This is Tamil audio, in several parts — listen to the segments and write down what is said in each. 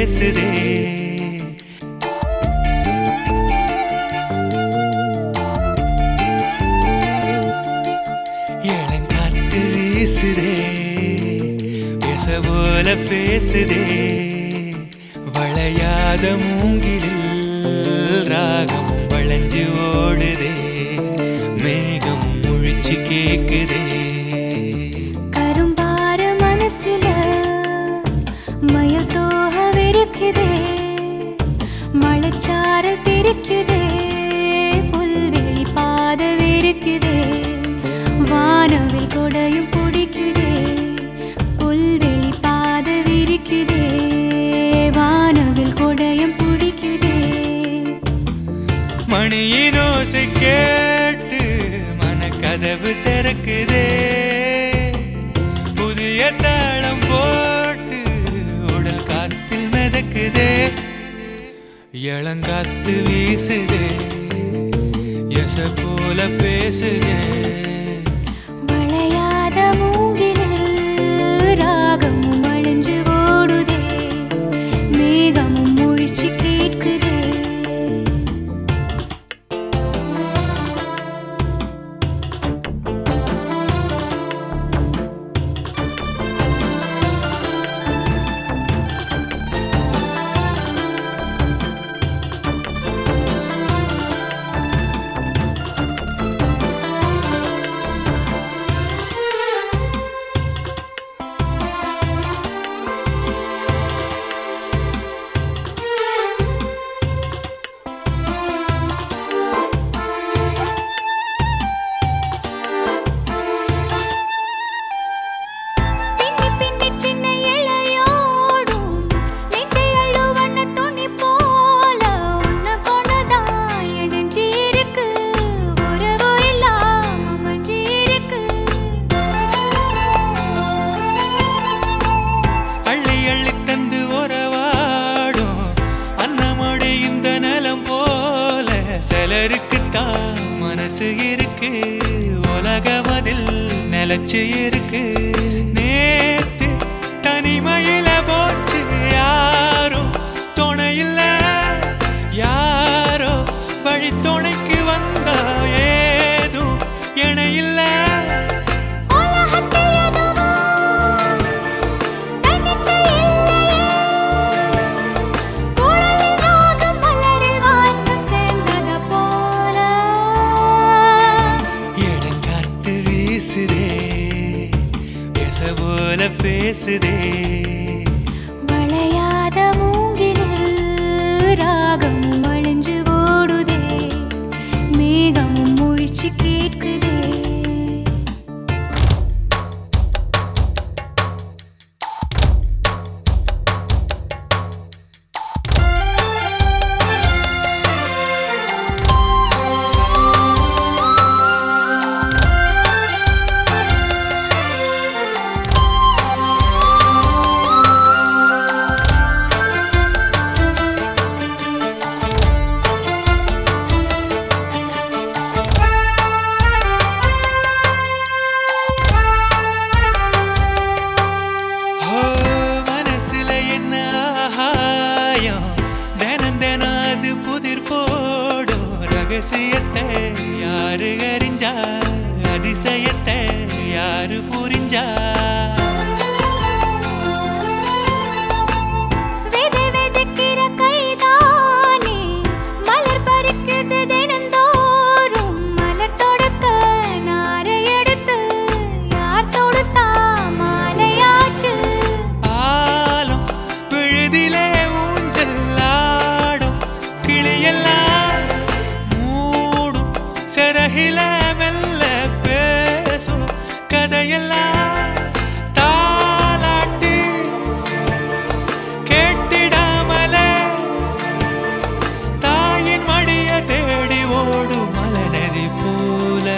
பேசுதே இளங்காத்து வீசுதே பேச போல பேசுதே வளையாத மூங்கிலில் ராகம் வளைஞ்சு ஓடுதே மேகம் முழிச்சு கேக்குதே கரும்பார மனசுல மயில் தோக விரிக்குதே மழைச்சாரல் தெரிக்குதே புல்வெளி பாத விரிக்குதே வானவில் கொடையும் பிடிக்குதே புல்வெளி பாத விரிக்குதே வானவில் கொடையும் பிடிக்குதே மணியின் ஓசை கேட்டு மனக்கதவு திறக்குதே புதிய தாளம் போட்டு உடல் காத்தில் மிதக்குதே இளங்காத்து வீசுதே எச போல பேசுதே வளையாத மூங்கிலில் ராகமும் வளைஞ்சு ஓடுதே மேகமும் முழிச்சு கேட்குதே பின்னி பின்னி சின்ன இலையோடும் நெஞ்சை அள்ளுவண்ண துணி போல உன்னை கொண்டுதான் இடிஞ்சு இருக்கு உறவு இல்லாம மஞ்சி இருக்கு அள்ளி அள்ளி தந்து உறவாடும் அன்னமொழி இந்த நலம் போல சிலருக்குத்தான் மனசு இருக்கு உலகமதில் நிலச்சு இருக்கு நேத்து தனிமையில போச்சு யாரும் துணையில்ல யாரோ வழி துணைக்கு வந்தா ஏதும் இணையில்ல உலகத்தில் எதுவோ தன்னிச்சை இல்லையே குழலில் ராகம் மலரில் வாசம் சேர்ந்தது போல இளங்காத்து வீசுதே பேச போல பேசுதே வளையாத மூங்கிலில் ராகமும் வளைஞ்சு ஓடுதே மேகமும் முழிச்சு கேட்குதே ஓ மனசுல என்ன ஆகாயம் தினம் தினம் அது புதிர் போடும் ரகசியத்தை யாரு அறிஞ்சா அதிசயத்தை யாரு புரிஞ்சா விதை விதைக்கிற கைதானே மலர் பறிக்குது தினந்தோறும் மலர் தொடுக்க நாரை எடுத்து யார் தொடுத்தா மாலையாச்சு ஆலம் விழுதிலே ஊஞ்சல் ஆடும் கிளியெல்லாம் மூடும் சிறகில மெல்ல பேசும் கதையெல்லாம் தாலாட்டி கேட்டிடாமலே தாயின் மடிய தேடி ஓடும் மலநதி போல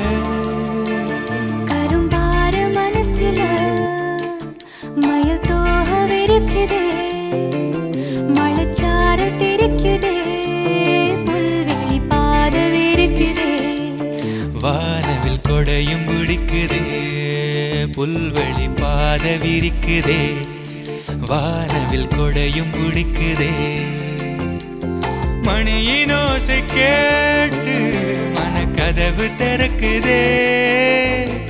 கரும்பார மனசுல மயில் தோக விரிக்குதே மழைச்சாரல் தெரிக்குதே புல்வெளி பாத விரிக்குதே வானவில் கொடையும் பிடிக்குதே புல்வெளி பாத விரிக்குதே வானவில் கொடையும் பிடிக்குதே மணியின் ஓசை கேட்டு மனக்கதவு திறக்குதே